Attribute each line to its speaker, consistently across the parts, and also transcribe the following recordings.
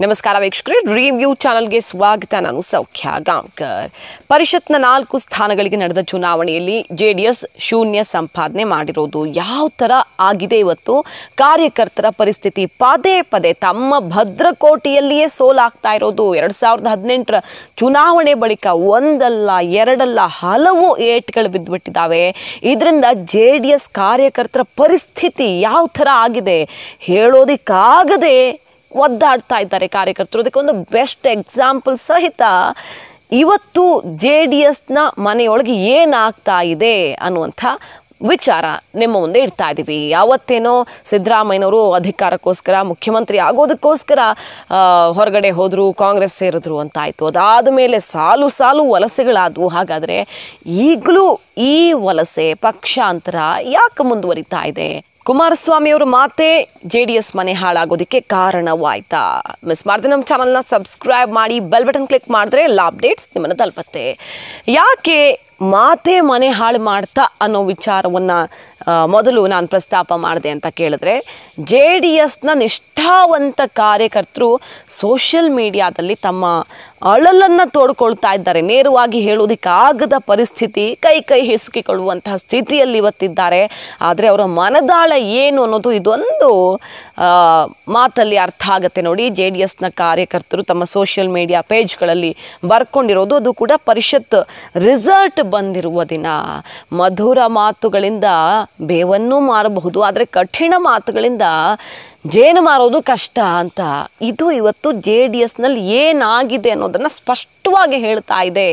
Speaker 1: ನಮಸ್ಕಾರ ವೀಕ್ಷಕರೇ ರಿವ್ಯೂ ಚಾನಲ್ಗೆ ಸ್ವಾಗತ ನಾನು ಸೌಖ್ಯ ಗಾಂವ್ಕರ್ ಪರಿಷತ್ನ ನಾಲ್ಕು ಸ್ಥಾನಗಳಿಗೆ ನಡೆದ ಚುನಾವಣೆಯಲ್ಲಿ ಜೆ ಡಿ ಎಸ್ ಶೂನ್ಯ ಸಂಪಾದನೆ ಮಾಡಿರೋದು ಯಾವ ಥರ ಆಗಿದೆ ಇವತ್ತು ಕಾರ್ಯಕರ್ತರ ಪರಿಸ್ಥಿತಿ ಪದೇ ಪದೇ ತಮ್ಮ ಭದ್ರಕೋಟೆಯಲ್ಲಿಯೇ ಸೋಲಾಗ್ತಾ ಇರೋದು ಎರಡು ಸಾವಿರದ ಹದಿನೆಂಟರ ಚುನಾವಣೆ ಬಳಿಕ ಒಂದಲ್ಲ ಎರಡಲ್ಲ ಹಲವು ಏಟ್ಗಳು ಬಿದ್ದುಬಿಟ್ಟಿದ್ದಾವೆ ಇದರಿಂದ ಜೆ ಡಿ ಎಸ್ ಕಾರ್ಯಕರ್ತರ ಪರಿಸ್ಥಿತಿ ಯಾವ ಥರ ಆಗಿದೆ ಹೇಳೋದಕ್ಕಾಗದೆ ಒದ್ದಾಡ್ತಾ ಇದ್ದಾರೆ ಕಾರ್ಯಕರ್ತರು ಅದಕ್ಕೊಂದು ಬೆಸ್ಟ್ ಎಕ್ಸಾಂಪಲ್ ಸಹಿತ ಇವತ್ತು ಜೆ ಡಿ ಎಸ್ನ ಮನೆಯೊಳಗೆ ಏನಾಗ್ತಾ ಇದೆ ಅನ್ನುವಂಥ ವಿಚಾರ ನಿಮ್ಮ ಮುಂದೆ ಇಡ್ತಾ ಇದ್ದೀವಿ ಯಾವತ್ತೇನೋ ಸಿದ್ದರಾಮಯ್ಯನವರು ಅಧಿಕಾರಕ್ಕೋಸ್ಕರ ಮುಖ್ಯಮಂತ್ರಿ ಆಗೋದಕ್ಕೋಸ್ಕರ ಆ, ಹೊರಗಡೆ ಹೋದರು ಕಾಂಗ್ರೆಸ್ ಸೇರಿದ್ರು ಅಂತ ಆಯಿತು ಅದಾದ ಮೇಲೆ ಸಾಲು ಸಾಲು ವಲಸೆಗಳಾದವು ಹಾಗಾದರೆ ಈಗಲೂ ಈ ವಲಸೆ ಪಕ್ಷಾಂತರ ಯಾಕೆ ಮುಂದುವರಿತಾ ಇದೆ ಕುಮಾರಸ್ವಾಮಿ ಅವರು ಮಾತೇ ಜೆ ಡಿ ಎಸ್ ಮನೆ ಹಾಳಾಗೋದಕ್ಕೆ ಕಾರಣವಾಯ್ತಾ ಮಿಸ್ ಮಾಡಿದ್ರೆ ನಮ್ಮ ಚಾನಲ್ನ ಸಬ್ಸ್ಕ್ರೈಬ್ ಮಾಡಿ ಬೆಲ್ ಬಟನ್ ಕ್ಲಿಕ್ ಮಾಡಿದ್ರೆ ಎಲ್ಲ ಅಪ್ಡೇಟ್ಸ್ ನಿಮ್ಮನ್ನು ತಲುಪತ್ತೆ ಯಾಕೆ ಮಾತೇ ಮನೆ ಹಾಳು ಮಾಡ್ತಾ ಅನ್ನೋ ವಿಚಾರವನ್ನು ಮೊದಲು ನಾನು ಪ್ರಸ್ತಾಪ ಮಾಡಿದೆ ಅಂತ ಕೇಳಿದ್ರೆ ಜೆ ಡಿ ಎಸ್ನ ನಿಷ್ಠಾವಂತ ಕಾರ್ಯಕರ್ತರು ಸೋಷಿಯಲ್ ಮೀಡಿಯಾದಲ್ಲಿ ತಮ್ಮ ಅಳಲನ್ನು ತೋಡ್ಕೊಳ್ತಾ ಇದ್ದಾರೆ ನೇರವಾಗಿ ಹೇಳೋದಕ್ಕಾಗದ ಪರಿಸ್ಥಿತಿ ಕೈ ಕೈ ಹಿಸುಕಿಕೊಳ್ಳುವಂತಹ ಸ್ಥಿತಿಯಲ್ಲಿ ಇವತ್ತಿದ್ದಾರೆ ಆದರೆ ಅವರ ಮನದಾಳ ಏನು ಅನ್ನೋದು ಇದೊಂದು ಆ, ಮಾತಲ್ಲಿ ಅರ್ಥ ಆಗುತ್ತೆ ನೋಡಿ ಜೆ ಡಿ ಎಸ್ನ ಕಾರ್ಯಕರ್ತರು ತಮ್ಮ ಸೋಷಿಯಲ್ ಮೀಡಿಯಾ ಪೇಜ್ಗಳಲ್ಲಿ ಬರ್ಕೊಂಡಿರೋದು ಅದು ಕೂಡ ಪರಿಷತ್ ರಿಸಲ್ಟ್ ಬಂದಿರುವ ದಿನ ಮಧುರ ಮಾತುಗಳಿಂದ ಬೇವನ್ನೂ ಮಾರಬಹುದು ಆದರೆ ಕಠಿಣ ಮಾತುಗಳಿಂದ ಜೇನು ಮಾರೋದು ಕಷ್ಟ ಅಂತ ಇದು ಇವತ್ತು ಜೆ ಡಿ ಎಸ್ನಲ್ಲಿ ಏನಾಗಿದೆ ಅನ್ನೋದನ್ನು ಸ್ಪಷ್ಟವಾಗಿ ಹೇಳ್ತಾ ಇದೆ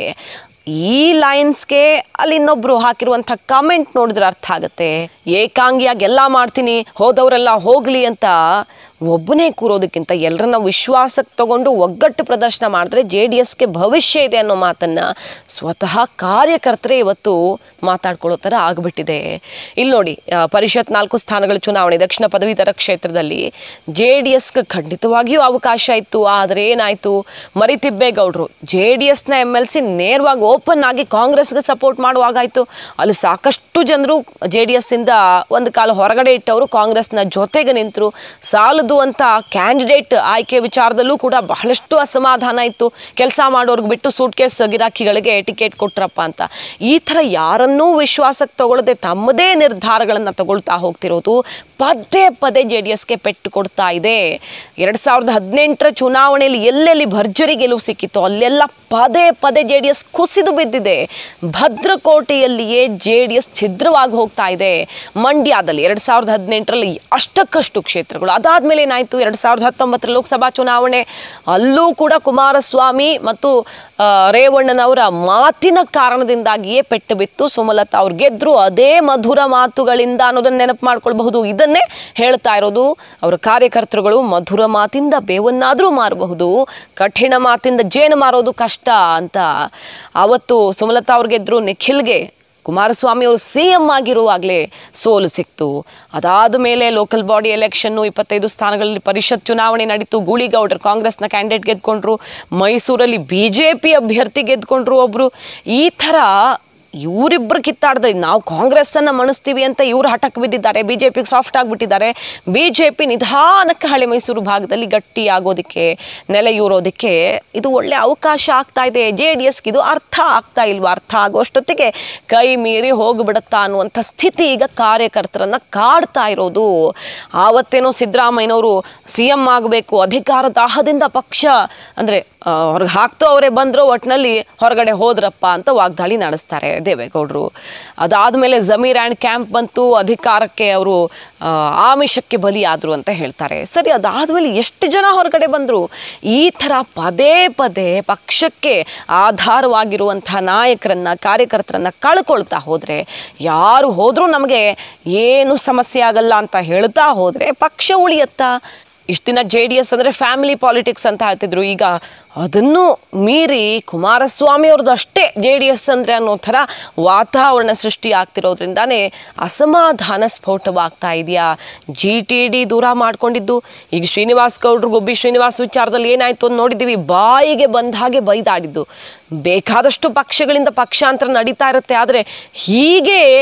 Speaker 1: ಈ ಲೈನ್ಸ್ಗೆ ಅಲ್ಲಿ ಇನ್ನೊಬ್ರು ಹಾಕಿರುವಂಥ ಕಮೆಂಟ್ ನೋಡಿದ್ರೆ ಅರ್ಥ ಆಗುತ್ತೆ ಏಕಾಂಗಿಯಾಗಿ ಎಲ್ಲ ಮಾಡ್ತೀನಿ ಹೋದವರೆಲ್ಲ ಹೋಗಲಿ ಅಂತ ಒಬ್ಬನೇ ಕೂರೋದಕ್ಕಿಂತ ಎಲ್ಲರನ್ನ ವಿಶ್ವಾಸಕ್ಕೆ ತಗೊಂಡು ಒಗ್ಗಟ್ಟು ಪ್ರದರ್ಶನ ಮಾಡಿದ್ರೆ ಜೆ ಡಿ ಎಸ್ಗೆ ಭವಿಷ್ಯ ಇದೆ ಅನ್ನೋ ಮಾತನ್ನು ಸ್ವತಃ ಕಾರ್ಯಕರ್ತರೇ ಇವತ್ತು ಮಾತಾಡ್ಕೊಳ್ಳೋ ಥರ ಆಗಿಬಿಟ್ಟಿದೆ ಇಲ್ಲಿ ನೋಡಿ ಆ, ಪರಿಷತ್ ನಾಲ್ಕು ಸ್ಥಾನಗಳ ಚುನಾವಣೆ ದಕ್ಷಿಣ ಪದವೀಧರ ಕ್ಷೇತ್ರದಲ್ಲಿ ಜೆ ಡಿ ಎಸ್ಗೆ ಖಂಡಿತವಾಗಿಯೂ ಅವಕಾಶ ಇತ್ತು ಆದರೆ ಏನಾಯಿತು ಮರಿತಿಬ್ಬೇಗೌಡರು ಜೆ ಡಿ ಎಸ್ನ ಎಮ್ ಎಲ್ ಸಿ ನೇರವಾಗಿ ಓಪನ್ ಆಗಿ ಕಾಂಗ್ರೆಸ್ಗೆ ಸಪೋರ್ಟ್ ಮಾಡುವಾಗಾಯಿತು ಅಲ್ಲಿ ಸಾಕಷ್ಟು ಜನರು ಜೆ ಡಿ ಎಸ್ಸಿಂದ ಒಂದು ಕಾಲ ಹೊರಗಡೆ ಇಟ್ಟವರು ಕಾಂಗ್ರೆಸ್ನ ಜೊತೆಗೆ ನಿಂತರು ಸಾಲದು ಅಂತ ಕ್ಯಾಂಡಿಡೇಟ್ ಆಯ್ಕೆ ವಿಚಾರದಲ್ಲೂ ಕೂಡ ಬಹಳಷ್ಟು ಅಸಮಾಧಾನ ಇತ್ತು ಕೆಲಸ ಮಾಡೋರ್ಗೆ ಬಿಟ್ಟು ಸೂಟ್ ಕೇಸ್ ಗಿರಾಕಿಗಳಿಗೆ ಟಿಕೆಟ್ ಕೊಟ್ರಪ್ಪ ಅಂತ ಈ ಥರ ಯಾರನ್ನೂ ವಿಶ್ವಾಸಕ್ಕೆ ತಗೊಳ್ಳದೆ ತಮ್ಮದೇ ನಿರ್ಧಾರಗಳನ್ನು ತಗೊಳ್ತಾ ಹೋಗ್ತಿರೋದು ಪದೇ ಪದೇ ಜೆ ಡಿ ಎಸ್ಗೆ ಪೆಟ್ಟು ಕೊಡ್ತಾ ಇದೆ ಎರಡು ಸಾವಿರದ ಹದಿನೆಂಟರ ಚುನಾವಣೆಯಲ್ಲಿ ಎಲ್ಲೆಲ್ಲಿ ಭರ್ಜರಿ ಗೆಲುವು ಸಿಕ್ಕಿತ್ತು ಅಲ್ಲೆಲ್ಲ ಪದೇ ಪದೇ ಜೆ ಡಿ ಎಸ್ ಕುಸಿದು ಬಿದ್ದಿದೆ ಭದ್ರಕೋಟೆಯಲ್ಲಿಯೇ ಜೆ ಡಿ ಎಸ್ ಛಿದ್ರವಾಗಿ ಹೋಗ್ತಾ ಇದೆ ಮಂಡ್ಯದಲ್ಲಿ ಎರಡು ಸಾವಿರದ ಹದಿನೆಂಟರಲ್ಲಿ ಅಷ್ಟಕ್ಕಷ್ಟು ಕ್ಷೇತ್ರಗಳು ಅದಾದಮೇಲೆ ಏನಾಯಿತು ಎರಡು ಸಾವಿರದ ಹತ್ತೊಂಬತ್ತರ ಲೋಕಸಭಾ ಚುನಾವಣೆ ಅಲ್ಲೂ ಕೂಡ ಕುಮಾರಸ್ವಾಮಿ ಮತ್ತು ಆ, ರೇವಣ್ಣನವರ ಮಾತಿನ ಕಾರಣದಿಂದಾಗಿಯೇ ಪೆಟ್ಟು ಬಿತ್ತು ಸುಮಲತಾ ಅವ್ರು ಗೆದ್ರು ಅದೇ ಮಧುರ ಮಾತುಗಳಿಂದ ಅನ್ನೋದನ್ನ ನೆನಪು ಮಾಡ್ಕೊಳ್ಬಹುದು ಇದನ್ನೇ ಹೇಳ್ತಾ ಇರೋದು ಅವರ ಕಾರ್ಯಕರ್ತರುಗಳು ಮಧುರ ಮಾತಿಂದ ಬೇವನ್ನಾದರೂ ಮಾರಬಹುದು ಕಠಿಣ ಮಾತಿಂದ ಜೇನು ಮಾರೋದು ಕಷ್ಟ ಅಂತ ಅವತ್ತು ಸುಮಲತಾ ಅವ್ರು ಗೆದ್ರು ನಿಖಿಲ್ಗೆ ಕುಮಾರಸ್ವಾಮಿ ಅವರು ಸಿ ಎಂ ಆಗಿರುವಾಗಲೇ ಸೋಲು ಸಿಕ್ತು ಅದಾದ ಮೇಲೆ ಲೋಕಲ್ ಬಾಡಿ ಎಲೆಕ್ಷನ್ನು ಇಪ್ಪತ್ತೈದು ಸ್ಥಾನಗಳಲ್ಲಿ ಪರಿಷತ್ ಚುನಾವಣೆ ನಡೀತು ಗೂಳಿಗೌಡರು ಕಾಂಗ್ರೆಸ್ನ ಕ್ಯಾಂಡಿಡೇಟ್ ಗೆದ್ಕೊಂಡ್ರು ಮೈಸೂರಲ್ಲಿ ಬಿ ಜೆ ಪಿ ಅಭ್ಯರ್ಥಿ ಗೆದ್ಕೊಂಡ್ರು ಒಬ್ಬರು ಈ ಥರ ಇವರಿಬ್ಬರು ಕಿತ್ತಾಡ್ದೆ ನಾವು ಕಾಂಗ್ರೆಸ್ಸನ್ನು ಮಣಿಸ್ತೀವಿ ಅಂತ ಇವರು ಹಠಕ್ಕೆ ಬಿದ್ದಿದ್ದಾರೆ ಬಿ ಜೆ ಪಿಗೆ ಸಾಫ್ಟ್ ಆಗಿಬಿಟ್ಟಿದ್ದಾರೆ ಬಿ ಜೆ ಪಿ ನಿಧಾನಕ್ಕೆ ಹಳೆ ಮೈಸೂರು ಭಾಗದಲ್ಲಿ ಗಟ್ಟಿ ಆಗೋದಕ್ಕೆ ನೆಲೆಯೂರೋದಕ್ಕೆ ಇದು ಒಳ್ಳೆ ಅವಕಾಶ ಆಗ್ತಾ ಇದೆ ಜೆ ಡಿ ಎಸ್ಗೆ ಇದು ಅರ್ಥ ಆಗ್ತಾ ಇಲ್ವಾ ಅರ್ಥ ಆಗೋಷ್ಟೊತ್ತಿಗೆ ಕೈ ಮೀರಿ ಹೋಗ್ಬಿಡುತ್ತಾ ಅನ್ನುವಂಥ ಸ್ಥಿತಿ ಈಗ ಕಾರ್ಯಕರ್ತರನ್ನ ಕಾಡ್ತಾ ಇರೋದು ಆವತ್ತೇನೋ ಸಿದ್ದರಾಮಯ್ಯನವರು ಸಿ ಎಂ ಆಗಬೇಕು ಅಧಿಕಾರ ದಾಹದಿಂದ ಪಕ್ಷ ಅಂದರೆ ಹೊರಗೆ ಹಾಕ್ತೋ ಅವರೇ ಬಂದರು ಒಟ್ಟಿನಲ್ಲಿ ಹೊರಗಡೆ ಹೋದ್ರಪ್ಪ ಅಂತ ವಾಗ್ದಾಳಿ ನಡೆಸ್ತಾರೆ ದೇವೇಗೌಡರು ಅದಾದಮೇಲೆ ಜಮೀರ್ ಆ್ಯಂಡ್ ಕ್ಯಾಂಪ್ ಬಂತು ಅಧಿಕಾರಕ್ಕೆ ಅವರು ಆಮಿಷಕ್ಕೆ ಬಲಿಯಾದರು ಅಂತ ಹೇಳ್ತಾರೆ ಸರಿ ಅದಾದಮೇಲೆ ಎಷ್ಟು ಜನ ಹೊರಗಡೆ ಬಂದರು ಈ ಥರ ಪದೇ ಪದೇ ಪಕ್ಷಕ್ಕೆ ಆಧಾರವಾಗಿರುವಂಥ ನಾಯಕರನ್ನ ಕಾರ್ಯಕರ್ತರನ್ನ ಕಳ್ಕೊಳ್ತಾ ಹೋದರೆ ಯಾರು ಹೋದರೂ ನಮಗೆ ಏನು ಸಮಸ್ಯೆ ಆಗಲ್ಲ ಅಂತ ಹೇಳ್ತಾ ಹೋದರೆ ಪಕ್ಷ ಉಳಿಯತ್ತಾ ಇಷ್ಟು ದಿನ ಜೆ ಡಿ ಎಸ್ ಅಂದರೆ ಫ್ಯಾಮಿಲಿ ಪಾಲಿಟಿಕ್ಸ್ ಅಂತ ಹೇಳ್ತಿದ್ರು ಈಗ ಅದನ್ನು ಮೀರಿ ಕುಮಾರಸ್ವಾಮಿ ಅವ್ರದ್ದು ಅಷ್ಟೇ ಜೆ ಡಿ ಎಸ್ ಅಂದರೆ ಅನ್ನೋ ಥರ ವಾತಾವರಣ ಸೃಷ್ಟಿ ಆಗ್ತಿರೋದ್ರಿಂದಾನೇ ಅಸಮಾಧಾನ ಸ್ಫೋಟವಾಗ್ತಾ ಇದೆಯಾ ಜಿ ಟಿ ಡಿ ದೂರ ಮಾಡ್ಕೊಂಡಿದ್ದು ಈಗ ಶ್ರೀನಿವಾಸ್ ಗೌಡ್ರು ಗುಬ್ಬಿ ಶ್ರೀನಿವಾಸ್ ವಿಚಾರದಲ್ಲಿ ಏನಾಯ್ತು ಅಂತ ನೋಡಿದ್ದೀವಿ ಬಾಯಿಗೆ ಬಂದ ಹಾಗೆ ಬೈದಾಡಿದ್ದು ಬೇಕಾದಷ್ಟು ಪಕ್ಷಗಳಿಂದ ಪಕ್ಷಾಂತರ ನಡೀತಾ ಇರುತ್ತೆ ಆದರೆ ಹೀಗೆ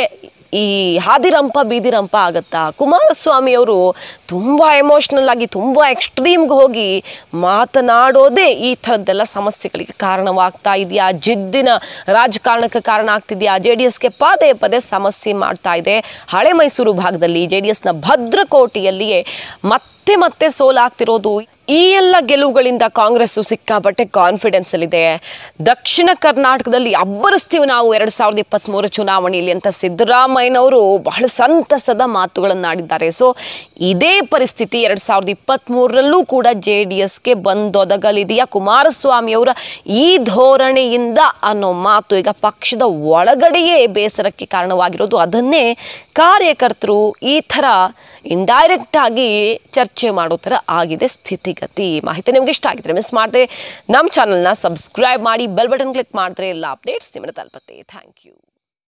Speaker 1: ಈ ಹಾದಿರಂಪ ಬೀದಿರಂಪ ಆಗತ್ತಾ ಕುಮಾರಸ್ವಾಮಿ ಅವರು ತುಂಬ ಎಮೋಷ್ನಲ್ ಆಗಿ ತುಂಬ ಎಕ್ಸ್ಟ್ರೀಮ್ಗೆ ಹೋಗಿ ಮಾತನಾಡೋದೇ ಈ ಥರದ್ದೆಲ್ಲ ಸಮಸ್ಯೆಗಳಿಗೆ ಕಾರಣವಾಗ್ತಾ ಇದೆಯಾ ಜಿದ್ದಿನ ರಾಜಕಾರಣಕ್ಕೆ ಕಾರಣ ಆಗ್ತಿದೆಯಾ ಜೆ ಡಿ ಎಸ್ಗೆ ಪದೇ ಪದೇ ಸಮಸ್ಯೆ ಮಾಡ್ತಾ ಇದೆ ಹಳೆ ಮೈಸೂರು ಭಾಗದಲ್ಲಿ ಜೆ ಡಿ ಎಸ್ನ ಭದ್ರಕೋಟೆಯಲ್ಲಿಯೇ ಮತ್ತೆ ಮತ್ತೆ ಸೋಲಾಗ್ತಿರೋದು ಈ ಎಲ್ಲ ಗೆಲುವುಗಳಿಂದ ಕಾಂಗ್ರೆಸ್ಸು ಸಿಕ್ಕಾಪಟ್ಟೆ ಕಾನ್ಫಿಡೆನ್ಸ್ ಅಲ್ಲಿದೆ ದಕ್ಷಿಣ ಕರ್ನಾಟಕದಲ್ಲಿ ಅಬ್ಬರಿಸ್ತೀವಿ ನಾವು ಎರಡು ಸಾವಿರದ ಇಪ್ಪತ್ತ್ಮೂರು ಚುನಾವಣೆಯಲ್ಲಿ ಅಂತ ಸಿದ್ದರಾಮಯ್ಯನವರು ಬಹಳ ಸಂತಸದ ಮಾತುಗಳನ್ನಾಡಿದ್ದಾರೆ ಸೊ ಇದೇ ಪರಿಸ್ಥಿತಿ ಎರಡು ಸಾವಿರದ ಇಪ್ಪತ್ತ್ಮೂರರಲ್ಲೂ ಕೂಡ ಜೆ ಡಿ ಎಸ್ಗೆ ಬಂದೊದಗಲಿದೆಯಾ ಕುಮಾರಸ್ವಾಮಿಯವರ ಈ ಧೋರಣೆಯಿಂದ ಅನ್ನೋ ಮಾತು ಈಗ ಪಕ್ಷದ ಒಳಗಡೆಯೇ ಬೇಸರಕ್ಕೆ ಕಾರಣವಾಗಿರೋದು ಅದನ್ನೇ ಕಾರ್ಯಕರ್ತರು ಈ ಥರ ಇಂಡೈರೆಕ್ಟ್ ಆಗಿ ಚರ್ಚೆ ಮಾಡೋ ಥರ ಆಗಿದೆ ಸ್ಥಿತಿಗತಿ ಮಾಹಿತಿ ನಿಮ್ಗೆ ಇಷ್ಟ ಆಗಿದ್ರೆ ಮಿಸ್ ಮಾಡದೆ ನಮ್ಮ ಚಾನಲ್ನ ಸಬ್ಸ್ಕ್ರೈಬ್ ಮಾಡಿ ಬೆಲ್ ಬಟನ್ ಕ್ಲಿಕ್ ಮಾಡಿದ್ರೆ ಎಲ್ಲ ಅಪ್ಡೇಟ್ಸ್ ನಿಮ್ಮನ್ನ ತಲುಪುತ್ತೆ ಥ್ಯಾಂಕ್ ಯು